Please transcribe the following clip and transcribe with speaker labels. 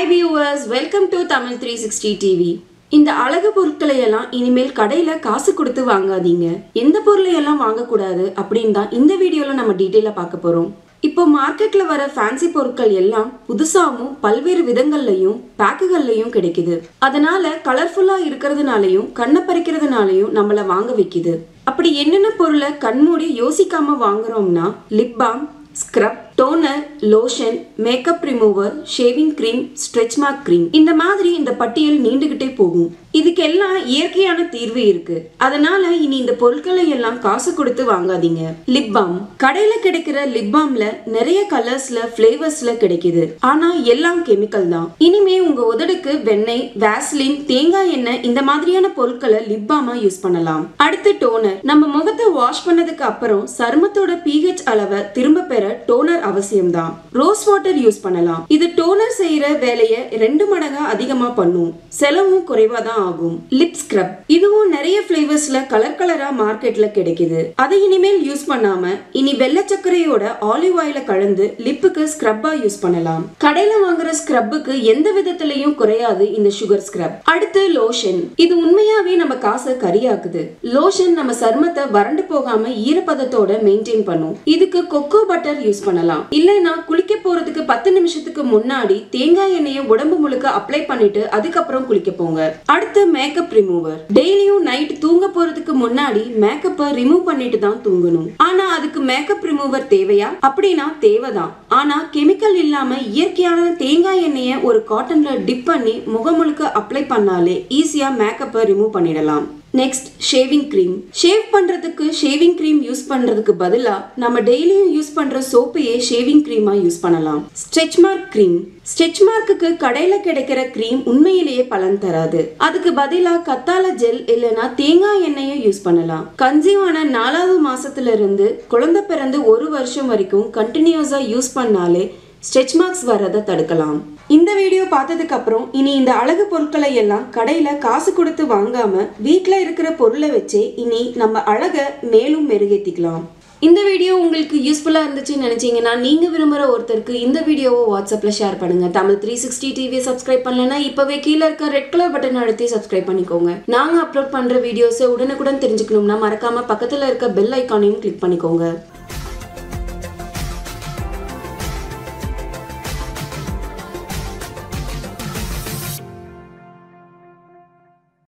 Speaker 1: viewers welcome to Tamil three sixty TV இந்த அழகு பொருட்களை எல்லாம் இனிமேல் கடையில காசு கொடுத்து வாங்காதீங்க எந்த பொருளை எல்லாம் வாங்கக்கூடாது அப்படின்னு தான் இந்த வீடியோல நம்ம டீட்டெயிலா பார்க்க போறோம் இப்போ மார்க்கெட்ல வர ஃபேன்சி பொருட்கள் எல்லாம் புதுசாவும் பல்வேறு விதங்கள்லையும் பேக்குகள்லையும் கிடைக்குது அதனால கலர்ஃபுல்லா இருக்கிறதுனாலையும் கண்ணை பறிக்கிறதுனாலையும் நம்மள வாங்க வைக்குது அப்படி என்னென்ன பொருளை கண்மூடி யோசிக்காம வாங்குறோம்னா lip balm scrub toner lotion makeup remover shaving cream stretch mark cream இந்த மாதிரி இந்த பட்டியல் நீண்டுகிட்டே போகும் இதுக்கெல்லாம் இயற்கையான தீர்வு இருக்கு அதனால இனி இந்த பொருட்களை எல்லாம் காசு கொடுத்து வாங்காதீங்க லிப் பாம் கடையில கிடைக்கிற லிப் பாம்ல நிறைய கலர்ஸ்ல ஃபிளேவர்ஸ்ல கிடைக்குது ஆனா எல்லாம் கெமிக்கல் தான் இனிமே உங்க உதடுக்கு வெண்ணெய் வேஸ்லின் தேங்காய் எண்ணெய் இந்த மாதிரியான பொருட்களை லிப் பாமா யூஸ் பண்ணலாம் அடுத்து டோனர் நம்ம முகத்தை வாஷ் பண்ணதுக்கு அப்புறம் சருமத்தோட pH அளவை திரும்ப பெற டோனர் அவசியம்தான் ரோஸ் வாட்டர் யூஸ் பண்ணலாம் இது டோனர் செய்யற வேலையை ரெண்டு மடங்கா அதிகமா பண்ணும் செலவும் குறைவா தான் ஆகும் லிப் ஸ்க்ரப் இதுவும் நிறைய ஃபிளேவர்ஸ்ல கலர் கலரா மார்க்கெட்ல கிடைக்குது அதை இனிமேல் யூஸ் பண்ணாம இனி வெள்ளை சர்க்கரையோட ஆலிவ் ஆயில கலந்து லிப்புக்கு ஸ்க்ரப்பா யூஸ் பண்ணலாம் கடையில வாங்குற ஸ்க்ரப்புக்கு எந்த விதத்திலையும் குறையாது இந்த சுகர் ஸ்க்ரப் அடுத்து லோஷன் இது உண்மையாவே நம்ம காசை கரியாக்குது லோஷன் நம்ம சருமத்தை வறண்டு போகாம ஈரப்பதத்தோட மெயின்டைன் பண்ணும் இதுக்கு கொக்கோ பட்டர் யூஸ் பண்ணலாம் இல்லைன்னா குளிக்க போறதுக்கு பத்து நிமிஷத்துக்கு முன்னாடி தேங்காய் எண்ணெயை உடம்பு முழுக்க அப்ளை பண்ணிட்டு அதுக்கப்புறம் குளிக்க போங்க அடுத்து மேக்கப் ரிமூவர் டெய்லியும் நைட் தூங்க போறதுக்கு முன்னாடி மேக்கப்பை ரிமூவ் பண்ணிட்டு தான் தூங்கணும் ஆனா அதுக்கு மேக்கப் ரிமூவர் தேவையா அப்படின்னா தேவைதான் ஆனா கெமிக்கல் இல்லாம இயற்கையான தேங்காய் எண்ணெயை ஒரு காட்டன்ல டிப் பண்ணி முகம் முழுக்க அப்ளை பண்ணாலே ஈஸியா மேக்கப்பை ரிமூவ் பண்ணிடலாம் நெக்ஸ்ட் ஷேவிங் க்ரீம் ஷேவ் பண்றதுக்கு ஷேவிங் க்ரீம் யூஸ் பண்றதுக்கு பதிலா நம்ம டெய்லியும் யூஸ் பண்ற சோப்பையே ஷேவிங் க்ரீமா யூஸ் பண்ணலாம் ஸ்ட்ரெச் மார்க் க்ரீம் ஸ்ட்ரெச் மார்க்குக்கு கடையில கிடைக்கிற க்ரீம் உண்மையிலேயே பலன் தராது அதுக்கு பதிலா கத்தால ஜெல் இல்லனா தேங்காய் எண்ணெயை யூஸ் பண்ணலாம் கன்சீவ் ஆன நாலாவது மாசத்துல இருந்து குழந்தை பிறந்து ஒரு வருஷம் வரைக்கும் கண்டினியூஸா யூஸ் பண்ணாலே ஸ்ட்ரெச் மார்க்ஸ் வர்றதை தடுக்கலாம் இந்த வீடியோ பார்த்ததுக்கு அப்புறம் இனி இந்த அழகு பொருட்களை எல்லாம் கடையில காசு கொடுத்து வாங்காம வீட்ல இருக்கிற பொருளை வச்சே இனி நம்ம அழகை மேலும் மெருகேத்திக்கலாம் இந்த வீடியோ உங்களுக்கு யூஸ்ஃபுல்லாக இருந்துச்சுன்னு நினச்சிங்கன்னா நீங்கள் விரும்புகிற ஒருத்தருக்கு இந்த வீடியோவை வாட்ஸ்அப்பில் ஷேர் பண்ணுங்கள் Tamil three sixty TV subscribe பண்ணலன்னா இப்போவே கீழே இருக்க ரெட் கலர் பட்டன் அழுத்தி சப்ஸ்கிரைப் பண்ணிக்கோங்க நாங்கள் அப்லோட் பண்ணுற வீடியோஸை உடனுக்குடன் தெரிஞ்சுக்கணும்னா மறக்காமல் பக்கத்தில் இருக்க பெல் ஐக்கானையும் கிளிக் பண்ணிக்கோங்க